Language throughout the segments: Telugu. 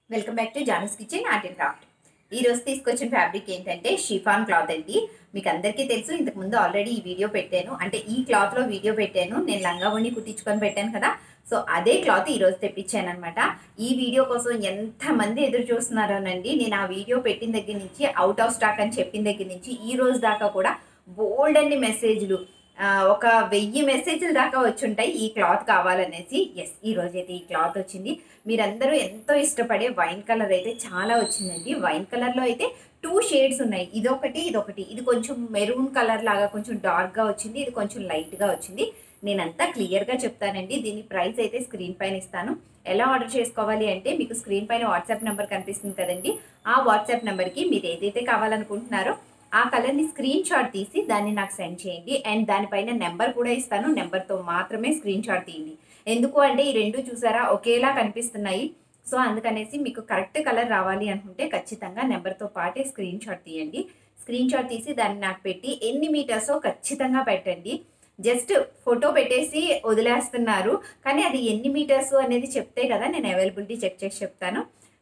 welcome back to Janu's kitchen art and craft ఈ రోజు తీసుకొచ్చిన ఫ్యాబ్రిక్ ఏంటంటే షిఫాన్ క్లాత్ అండి మీకు అందరికీ తెలుసు ఇంతకు ముందు ఆల్రెడీ ఈ వీడియో పెట్టాను అంటే ఈ క్లాత్ లో వీడియో పెట్టాను నేను లంగా ఉండి కుట్టించుకొని పెట్టాను కదా సో అదే క్లాత్ ఈ రోజు తెప్పించాను అనమాట ఈ వీడియో కోసం ఎంత మంది ఎదురు చూస్తున్నారోనండి నేను ఆ వీడియో పెట్టిన దగ్గర నుంచి అవుట్ ఆఫ్ స్టాక్ అని చెప్పిన దగ్గర నుంచి ఈ రోజు దాకా కూడా బోల్డ్ అన్ని మెసేజ్లు ఆ, ఒక వెయ్యి మెసేజ్లు దాకా వచ్చుంటాయి ఈ క్లాత్ కావాలనేసి ఎస్ ఈ రోజు అయితే ఈ క్లాత్ వచ్చింది మీరందరూ ఎంతో ఇష్టపడే వైన్ కలర్ అయితే చాలా వచ్చిందండి వైన్ కలర్లో అయితే టూ షేడ్స్ ఉన్నాయి ఇదొకటి ఇదొకటి ఇది కొంచెం మెరూన్ కలర్ లాగా కొంచెం డార్క్గా వచ్చింది ఇది కొంచెం లైట్గా వచ్చింది నేనంతా క్లియర్గా చెప్తానండి దీని ప్రైస్ అయితే స్క్రీన్ పైన ఇస్తాను ఎలా ఆర్డర్ చేసుకోవాలి అంటే మీకు స్క్రీన్ పైన వాట్సాప్ నెంబర్ కనిపిస్తుంది కదండి ఆ వాట్సాప్ నెంబర్కి మీరు ఏదైతే కావాలనుకుంటున్నారో ఆ కలర్ని స్క్రీన్ షాట్ తీసి దాన్ని నాకు సెండ్ చేయండి అండ్ దానిపైన నెంబర్ కూడా ఇస్తాను నెంబర్తో మాత్రమే స్క్రీన్ షాట్ తీయండి ఎందుకు అంటే ఈ రెండు చూసారా ఒకేలా కనిపిస్తున్నాయి సో అందుకనేసి మీకు కరెక్ట్ కలర్ రావాలి అనుకుంటే ఖచ్చితంగా నెంబర్తో పాటే స్క్రీన్ షాట్ తీయండి స్క్రీన్ షాట్ తీసి దాన్ని నాకు పెట్టి ఎన్ని మీటర్సో ఖచ్చితంగా పెట్టండి జస్ట్ ఫోటో పెట్టేసి వదిలేస్తున్నారు కానీ అది ఎన్ని మీటర్స్ అనేది చెప్తే కదా నేను అవైలబిలిటీ చెక్ చేసి చెప్తాను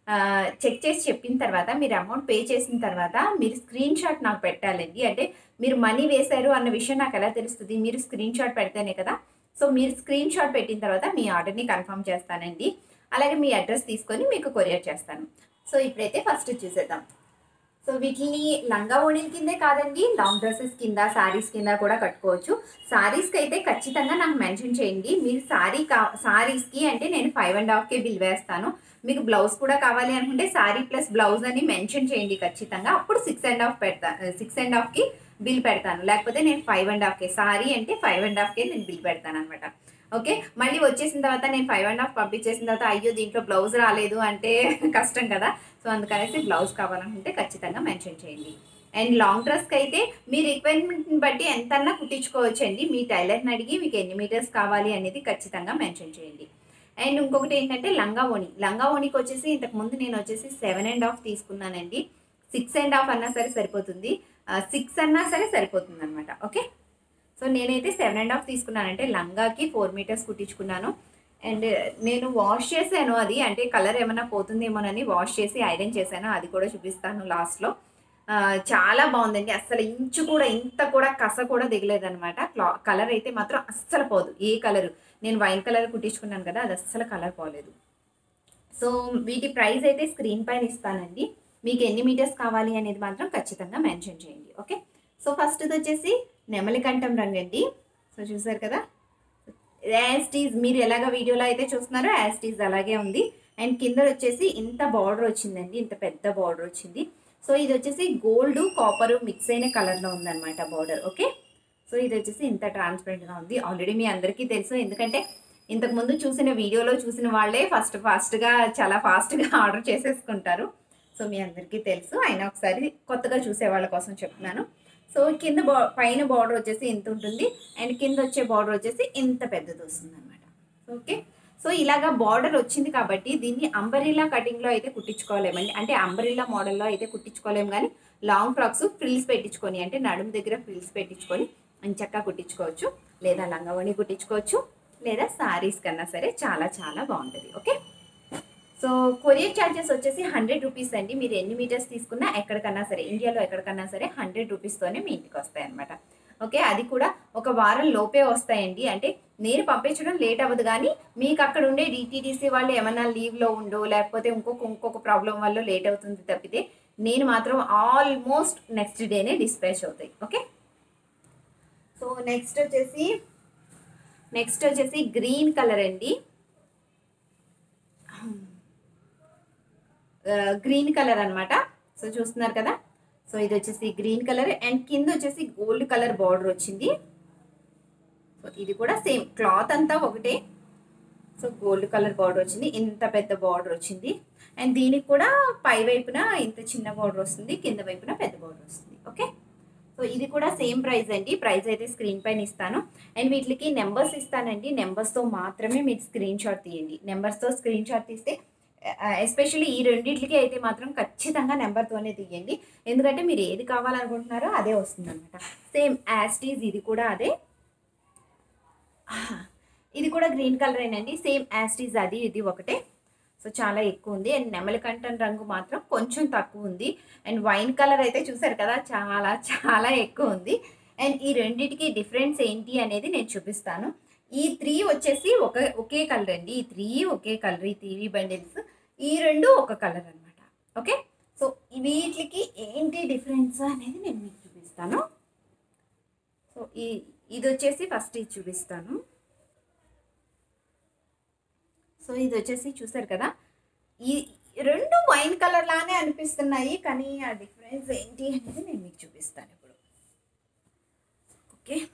చెక్ చేసి చెప్పిన తర్వాత మీరు అమౌంట్ పే చేసిన తర్వాత మీరు స్క్రీన్ షాట్ నాకు పెట్టాలండి అంటే మీరు మనీ వేశారు అన్న విషయం నాకు ఎలా తెలుస్తుంది మీరు స్క్రీన్ షాట్ పెడితేనే కదా సో మీరు స్క్రీన్ షాట్ పెట్టిన తర్వాత మీ ఆర్డర్ని కన్ఫర్మ్ చేస్తానండి అలాగే మీ అడ్రస్ తీసుకొని మీకు కొరియర్ చేస్తాను సో ఇప్పుడైతే ఫస్ట్ చూసేద్దాం సో వీటిని లంగా ఓణీల కిందే కాదండి లాంగ్ డ్రెస్సెస్ కింద శారీస్ కింద కూడా కట్టుకోవచ్చు శారీస్కి అయితే ఖచ్చితంగా నాకు మెన్షన్ చేయండి మీరు శారీ కా శారీస్కి అంటే నేను ఫైవ్ అండ్ హాఫ్కే బిల్ వేస్తాను మీకు బ్లౌజ్ కూడా కావాలి అనుకుంటే శారీ ప్లస్ బ్లౌజ్ అని మెన్షన్ చేయండి ఖచ్చితంగా అప్పుడు సిక్స్ అండ్ హాఫ్ పెడతాను సిక్స్ అండ్ హాఫ్కి బిల్ పెడతాను లేకపోతే నేను ఫైవ్ అండ్ హాఫ్కే సారీ అంటే ఫైవ్ అండ్ హాఫ్కే నేను బిల్ పెడతాను అనమాట ఓకే మళ్ళీ వచ్చేసిన తర్వాత నేను ఫైవ్ అండ్ హాఫ్ పంపించేసిన తర్వాత అయ్యో దీంట్లో బ్లౌజ్ రాలేదు అంటే కష్టం కదా సో అందుకనేసి బ్లౌజ్ కావాలనుకుంటే ఖచ్చితంగా మెన్షన్ చేయండి అండ్ లాంగ్ డ్రెస్కి అయితే మీ రిక్వైర్మెంట్ని బట్టి ఎంతన్నా కుట్టించుకోవచ్చండి మీ టైలర్ని అడిగి మీకు ఎన్ని మీటర్స్ కావాలి అనేది ఖచ్చితంగా మెన్షన్ చేయండి అండ్ ఇంకొకటి ఏంటంటే లంగా ఓణి లంగా ఓణికి వచ్చేసి ఇంతకు ముందు నేను వచ్చేసి సెవెన్ అండ్ హాఫ్ తీసుకున్నానండి సిక్స్ అండ్ హాఫ్ అన్నా సరే సరిపోతుంది సిక్స్ అన్నా సరే సరిపోతుంది అనమాట ఓకే సో నేనైతే సెవెన్ అండ్ హాఫ్ తీసుకున్నానంటే లంగాకి ఫోర్ మీటర్స్ కుట్టించుకున్నాను అండ్ నేను వాష్ చేశాను అది అంటే కలర్ ఏమైనా పోతుందేమోనని వాష్ చేసి ఐరన్ చేశాను అది కూడా చూపిస్తాను లాస్ట్లో చాలా బాగుందండి అస్సలు ఇంచు కూడా ఇంత కూడా కస కూడా దిగలేదనమాట క్లా కలర్ అయితే మాత్రం అస్సలు పోదు ఏ కలరు నేను వైన్ కలర్ కుట్టించుకున్నాను కదా అది అస్సలు కలర్ పోలేదు సో వీటి ప్రైస్ అయితే స్క్రీన్ పైన ఇస్తానండి మీకు ఎన్ని మీటర్స్ కావాలి అనేది మాత్రం ఖచ్చితంగా మెన్షన్ చేయండి ఓకే సో ఫస్ట్ వచ్చేసి నెమలికంఠం రంగు అండి సో చూసారు కదా యాస్టీజ్ మీరు ఎలాగ వీడియోలో అయితే చూస్తున్నారో యాస్టీజ్ అలాగే ఉంది అండ్ కింద వచ్చేసి ఇంత బార్డర్ వచ్చిందండి ఇంత పెద్ద బార్డర్ వచ్చింది సో ఇది వచ్చేసి గోల్డ్ కాపర్ మిక్స్ అయిన కలర్లో ఉందన్నమాట బార్డర్ ఓకే సో ఇది వచ్చేసి ఇంత ట్రాన్స్పరెంట్గా ఉంది ఆల్రెడీ మీ అందరికీ తెలుసు ఎందుకంటే ఇంతకు ముందు చూసిన వీడియోలో చూసిన వాళ్ళే ఫస్ట్ ఫాస్ట్గా చాలా ఫాస్ట్గా ఆర్డర్ చేసేసుకుంటారు సో మీ అందరికీ తెలుసు అయినా ఒకసారి కొత్తగా చూసే వాళ్ళ కోసం చెప్తున్నాను సో కింద బా పైన బార్డర్ వచ్చేసి ఇంత ఉంటుంది అండ్ కింద వచ్చే బార్డర్ వచ్చేసి ఇంత పెద్దది వస్తుంది అనమాట ఓకే సో ఇలాగా బార్డర్ వచ్చింది కాబట్టి దీన్ని అంబరిలా కటింగ్లో అయితే కుట్టించుకోలేమండి అంటే అంబరిలా మోడల్లో అయితే కుట్టించుకోలేము కానీ లాంగ్ ఫ్రాక్స్ ఫ్రిల్స్ పెట్టించుకొని అంటే నడుము దగ్గర ఫ్రిల్స్ పెట్టించుకొని చక్కగా కుట్టించుకోవచ్చు లేదా లంగవణి కుట్టించుకోవచ్చు లేదా సారీస్ కన్నా సరే చాలా చాలా బాగుంటుంది ఓకే సో కొరియర్ ఛార్జెస్ వచ్చేసి హండ్రెడ్ రూపీస్ అండి మీరు ఎన్ని మీటర్స్ తీసుకున్నా ఎక్కడికన్నా సరే ఇండియాలో ఎక్కడికన్నా సరే హండ్రెడ్ రూపీస్తోనే మీ ఇంటికి వస్తాయి అనమాట ఓకే అది కూడా ఒక వారం లోపే వస్తాయండి అంటే నేను పంపించడం లేట్ అవ్వదు కానీ మీకు అక్కడ ఉండే డిటీడీసీ వాళ్ళు ఏమైనా లీవ్లో ఉండో లేకపోతే ఇంకొక ఇంకొక ప్రాబ్లం వల్ల లేట్ అవుతుంది తప్పితే నేను మాత్రం ఆల్మోస్ట్ నెక్స్ట్ డేనే డిస్పాచ్ అవుతాయి ఓకే సో నెక్స్ట్ వచ్చేసి నెక్స్ట్ వచ్చేసి గ్రీన్ కలర్ అండి గ్రీన్ కలర్ అనమాట సో చూస్తున్నారు కదా సో ఇది వచ్చేసి గ్రీన్ కలర్ అండ్ కింద వచ్చేసి గోల్డ్ కలర్ బార్డర్ వచ్చింది సో ఇది కూడా సేమ్ క్లాత్ అంతా ఒకటే సో గోల్డ్ కలర్ బార్డర్ వచ్చింది ఇంత పెద్ద బార్డర్ వచ్చింది అండ్ దీనికి కూడా పై వైపున ఇంత చిన్న బార్డర్ వస్తుంది కింద వైపున పెద్ద బార్డర్ వస్తుంది ఓకే సో ఇది కూడా సేమ్ ప్రైస్ అండి ప్రైస్ అయితే స్క్రీన్ పైన ఇస్తాను అండ్ వీటికి నెంబర్స్ ఇస్తానండి నెంబర్స్తో మాత్రమే మీరు స్క్రీన్ షాట్ తీయండి నెంబర్స్తో స్క్రీన్ షాట్ తీస్తే ఎస్పెషల్లీ ఈ రెండింటికి అయితే మాత్రం ఖచ్చితంగా నెంబర్తోనే తీయండి ఎందుకంటే మీరు ఏది కావాలనుకుంటున్నారో అదే వస్తుంది అనమాట సేమ్ యాస్టీజ్ ఇది కూడా అదే ఇది కూడా గ్రీన్ కలరేనండి సేమ్ యాస్టీజ్ అది ఇది ఒకటే సో సో చాలా ఎక్కువ ఉంది అండ్ నెమలి కంఠం రంగు మాత్రం కొంచెం తక్కువ ఉంది అండ్ వైన్ కలర్ అయితే చూసారు కదా చాలా చాలా ఎక్కువ ఉంది అండ్ ఈ రెండిటికి డిఫరెన్స్ ఏంటి అనేది నేను చూపిస్తాను ఈ త్రీ వచ్చేసి ఒక ఒకే కలర్ అండి ఈ త్రీ ఒకే కలర్ ఈ త్రీ బండిల్స్ ఈ రెండు ఒక కలర్ అనమాట ఓకే సో వీటికి ఏంటి డిఫరెన్స్ అనేది నేను మీకు చూపిస్తాను సో ఈ ఇది వచ్చేసి ఫస్ట్ ఇది చూపిస్తాను సో ఇది వచ్చేసి చూసారు కదా ఈ రెండు వైన్ కలర్ లానే అనిపిస్తున్నాయి కానీ ఆ డిఫరెన్స్ ఏంటి అనేది నేను మీకు చూపిస్తాను ఇప్పుడు ఓకే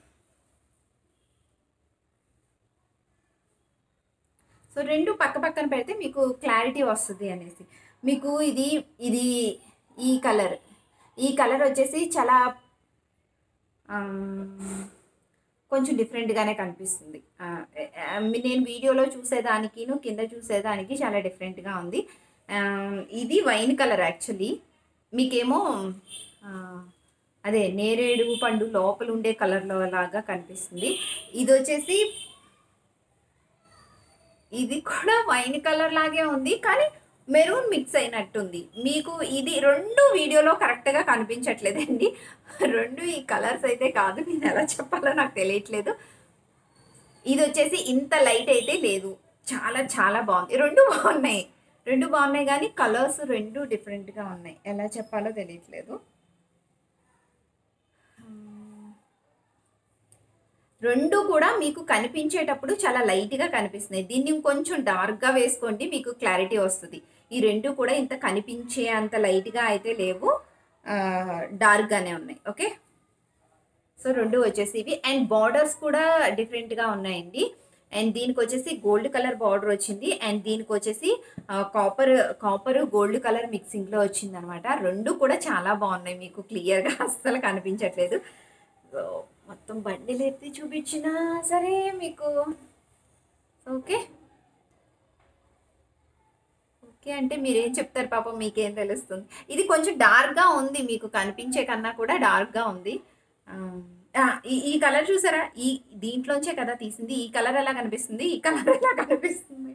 సో రెండు పక్క పక్కన పెడితే మీకు క్లారిటీ వస్తుంది అనేసి మీకు ఇది ఇది ఈ కలర్ ఈ కలర్ వచ్చేసి చాలా ఆమ్, కొంచెం డిఫరెంట్గానే కనిపిస్తుంది ఆ, ఆ, నేను వీడియోలో చూసేదానికిను కింద చూసేదానికి చాలా డిఫరెంట్గా ఉంది ఆ, ఇది వైన్ కలర్ యాక్చువల్లీ మీకేమో ఆ, అదే నేరేడు పండు లోపల ఉండే కలర్లో లాగా కనిపిస్తుంది ఇది వచ్చేసి ఇది కూడా వైన్ కలర్ లాగే ఉంది కానీ మెరూన్ మిక్స్ అయినట్టుంది మీకు ఇది రెండు వీడియోలో కరెక్ట్గా కనిపించట్లేదండి రెండు ఈ కలర్స్ అయితే కాదు నేను ఎలా చెప్పాలో నాకు తెలియట్లేదు ఇది వచ్చేసి ఇంత లైట్ అయితే లేదు చాలా చాలా బాగుంది రెండు బాగున్నాయి రెండు బాగున్నాయి కానీ కలర్స్ రెండు డిఫరెంట్గా ఉన్నాయి ఎలా చెప్పాలో తెలియట్లేదు రెండు కూడా మీకు కనిపించేటప్పుడు చాలా లైట్గా కనిపిస్తున్నాయి దీన్ని ఇంకొంచెం డార్క్గా వేసుకోండి మీకు క్లారిటీ వస్తుంది ఈ రెండు కూడా ఇంత కనిపించే అంత లైట్గా అయితే లేవు ఆ, డార్క్గానే ఉన్నాయి ఓకే సో రెండు వచ్చేసి ఇవి అండ్ బార్డర్స్ కూడా డిఫరెంట్గా ఉన్నాయండి అండ్ దీనికి వచ్చేసి గోల్డ్ కలర్ బార్డర్ వచ్చింది అండ్ దీనికి వచ్చేసి కాపర్ కాపర్ గోల్డ్ కలర్ మిక్సింగ్లో వచ్చింది అనమాట రెండు కూడా చాలా బాగున్నాయి మీకు క్లియర్గా అస్సలు కనిపించట్లేదు సో మొత్తం బండిలు ఎత్తి చూపించినా సరే మీకు ఓకే ఓకే అంటే మీరేం చెప్తారు పాపం మీకేం తెలుస్తుంది ఇది కొంచెం డార్క్గా ఉంది మీకు కనిపించే కన్నా కూడా డార్క్గా ఉంది ఆ, ఆ, ఈ ఈ కలర్ చూసారా ఈ దీంట్లోంచే కదా తీసింది ఈ కలర్ ఎలా కనిపిస్తుంది ఈ కలర్ ఎలా కనిపిస్తుంది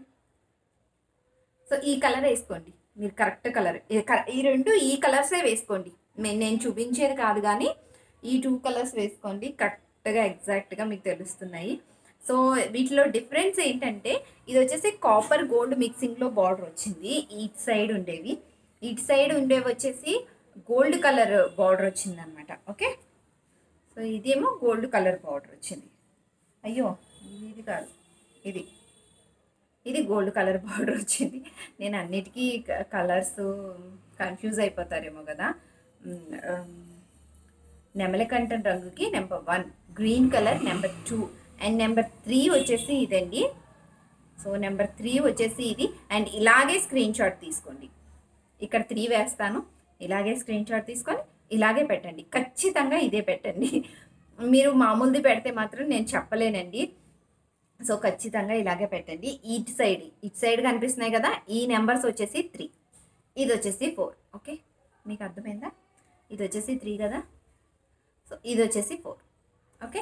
సో ఈ కలర్ వేసుకోండి మీరు కరెక్ట్ కలర్ ఈ రెండు ఈ కలర్సే వేసుకోండి మే- నేను చూపించేది కాదు కానీ ఈ టూ కలర్స్ వేసుకోండి కరెక్ట్గా ఎగ్జాక్ట్గా మీకు తెలుస్తున్నాయి సో వీటిలో డిఫరెన్స్ ఏంటంటే ఇది వచ్చేసి కాపర్ గోల్డ్ మిక్సింగ్లో బార్డర్ వచ్చింది ఇటు సైడ్ ఉండేవి ఇటు సైడ్ ఉండేవి వచ్చేసి గోల్డ్ కలర్ బార్డర్ వచ్చింది అనమాట ఓకే సో ఇదేమో గోల్డ్ కలర్ బార్డర్ వచ్చింది అయ్యో ఇది కాదు ఇది ఇది గోల్డ్ కలర్ బార్డర్ వచ్చింది నేను అన్నిటికీ కలర్స్ కన్ఫ్యూజ్ అయిపోతారేమో కదా మ్, ఆమ్, నెమలికంఠం రంగుకి number one green colour number two and number three వచ్చేసి ఇదండి సో నెంబర్ త్రీ వచ్చేసి ఇది అండ్ ఇలాగే స్క్రీన్ షాట్ తీసుకోండి ఇక్కడ త్రీ వేస్తాను ఇలాగే స్క్రీన్ షాట్ తీసుకొని ఇలాగే పెట్టండి ఖచ్చితంగా ఇదే పెట్టండి మీరు మామూలుది పెడితే మాత్రం నేను చెప్పలేనండి సో ఖచ్చితంగా ఇలాగే పెట్టండి ఇటు సైడ్ ఇటు సైడ్ కనిపిస్తున్నాయి కదా ఈ నెంబర్స్ వచ్చేసి త్రీ ఇది వచ్చేసి ఫోర్ ఓకే మీకు అర్థమైందా ఇది వచ్చేసి త్రీ కదా సో ఇది వచ్చేసి ఫోర్ ఓకే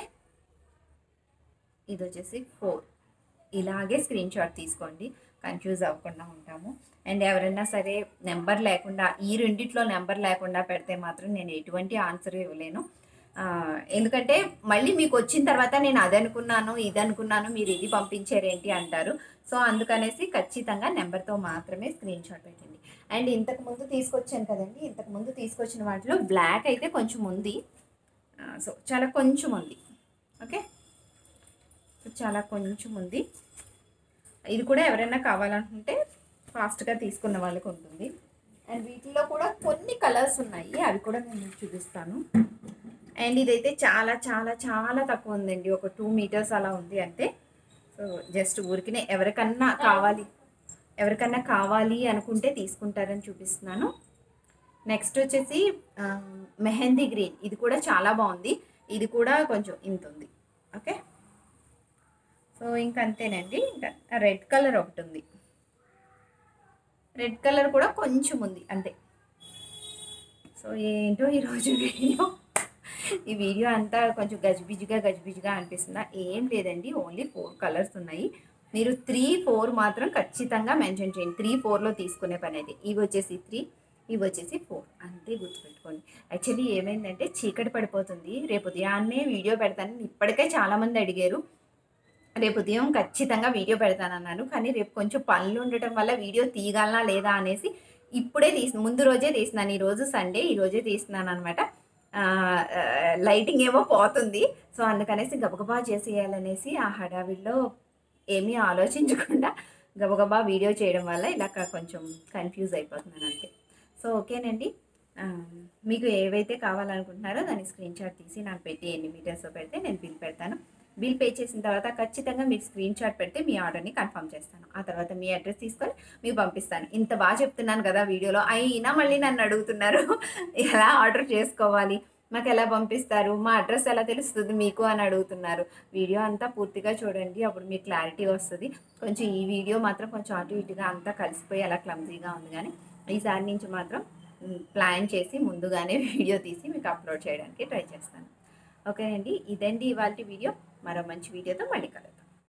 ఇది వచ్చేసి ఫోర్ ఇలాగే స్క్రీన్ షాట్ తీసుకోండి కన్ఫ్యూజ్ అవ్వకుండా ఉంటాము అండ్ ఎవరైనా సరే నెంబర్ లేకుండా ఈ రెండిట్లో నెంబర్ లేకుండా పెడితే మాత్రం నేను ఎటువంటి ఆన్సర్ ఇవ్వలేను ఆ, ఎందుకంటే మళ్ళీ మీకు వచ్చిన తర్వాత నేను అది అనుకున్నాను ఇది అనుకున్నాను మీరు ఇది పంపించారేంటి అంటారు సో అందుకనేసి ఖచ్చితంగా నెంబర్తో మాత్రమే స్క్రీన్ షాట్ పెట్టండి అండ్ ఇంతకు ముందు తీసుకొచ్చాను కదండి ఇంతకు ముందు తీసుకొచ్చిన వాటిలో బ్లాక్ అయితే కొంచెం ఉంది ఆ, సో చాలా కొంచెం ఉంది ఓకే సో చాలా కొంచెం ఉంది ఇది కూడా ఎవరైనా కావాలనుకుంటే ఫాస్ట్గా తీసుకున్న వాళ్ళకి ఉంటుంది అండ్ వీటిలో కూడా కొన్ని కలర్స్ ఉన్నాయి అవి కూడా నేను మీకు చూపిస్తాను అండ్ ఇదైతే చాలా చాలా చాలా తక్కువ ఉందండి ఒక టూ మీటర్స్ అలా ఉంది అంతే సో జస్ట్ ఊరికినే ఎవరికన్నా కావాలి ఎవరికన్నా కావాలి అనుకుంటే తీసుకుంటారని చూపిస్తున్నాను నెక్స్ట్ వచ్చేసి ఆ, మెహందీ గ్రీన్ ఇది కూడా చాలా బాగుంది ఇది కూడా కొంచెం ఇంత ఉంది ఓకే సో ఇంక అంతేనండి ఇంకా రెడ్ కలర్ ఒకటి ఉంది రెడ్ కలర్ కూడా కొంచెం ఉంది అంతే సో ఏంటో ఈరోజు వీడియో ఈ వీడియో అంతా కొంచెం గజిబిజిగా గజిబిజిగా అనిపిస్తుందా ఏం లేదండి ఓన్లీ ఫోర్ కలర్స్ ఉన్నాయి మీరు త్రీ ఫోర్ మాత్రం ఖచ్చితంగా మెన్షన్ చేయండి త్రీ ఫోర్లో తీసుకునే పని అయితే ఇవి వచ్చేసి త్రీ ఇవి వచ్చేసి ఫోర్ అంతే గుర్తుపెట్టుకోండి యాక్చువల్లీ ఏమైందంటే చీకటి పడిపోతుంది రేపు ఉదయాన్నే వీడియో పెడతాను ఇప్పటికే చాలామంది అడిగారు రేపు ఉదయం ఖచ్చితంగా వీడియో పెడతానన్నాను కానీ రేపు కొంచెం పనులు ఉండటం వల్ల వీడియో తీయగలనా లేదా అనేసి ఇప్పుడే తీసి ముందు రోజే తీసినాను ఈరోజు సండే ఈ రోజే తీస్తున్నాను అనమాట లైటింగ్ ఏమో పోతుంది సో అందుకనేసి గబగబా చేసేయాలనేసి ఆ హడావిడిలో ఏమీ ఆలోచించకుండా గబగబా వీడియో చేయడం వల్ల ఇలా క- కొంచెం కన్ఫ్యూజ్ అయిపోతున్నాను అంతే సో ఓకేనండి ఆ, మీకు ఏవైతే కావాలనుకుంటున్నారో దాని స్క్రీన్ షాట్ తీసి నాకు పెట్టి ఎన్ని మీటర్స్ పెడితే నేను బిల్ పెడతాను బిల్ పే చేసిన తర్వాత ఖచ్చితంగా మీరు స్క్రీన్ షాట్ పెడితే మీ ఆర్డర్ని కన్ఫర్మ్ చేస్తాను ఆ తర్వాత మీ అడ్రస్ తీసుకొని మీకు పంపిస్తాను ఇంత బాగా చెప్తున్నాను కదా వీడియోలో అయినా మళ్ళీ నన్ను అడుగుతున్నారు ఎలా ఆర్డర్ చేసుకోవాలి మాకు ఎలా పంపిస్తారు మా అడ్రస్ ఎలా తెలుస్తుంది మీకు అని అడుగుతున్నారు వీడియో అంతా పూర్తిగా చూడండి అప్పుడు మీకు క్లారిటీ వస్తుంది కొంచెం ఈ వీడియో మాత్రం కొంచెం అటు ఇటుగా అంతా కలిసిపోయి అలా క్లమ్జీగా ఉంది కానీ ఈసారి నుంచి మాత్రం మ్, ప్లాన్ చేసి ముందుగానే వీడియో తీసి మీకు అప్లోడ్ చేయడానికి ట్రై చేస్తాను ఓకేనండి ఇదండి ఇవాళ వీడియో మరో మంచి వీడియోతో మళ్ళీ కలుద్దాం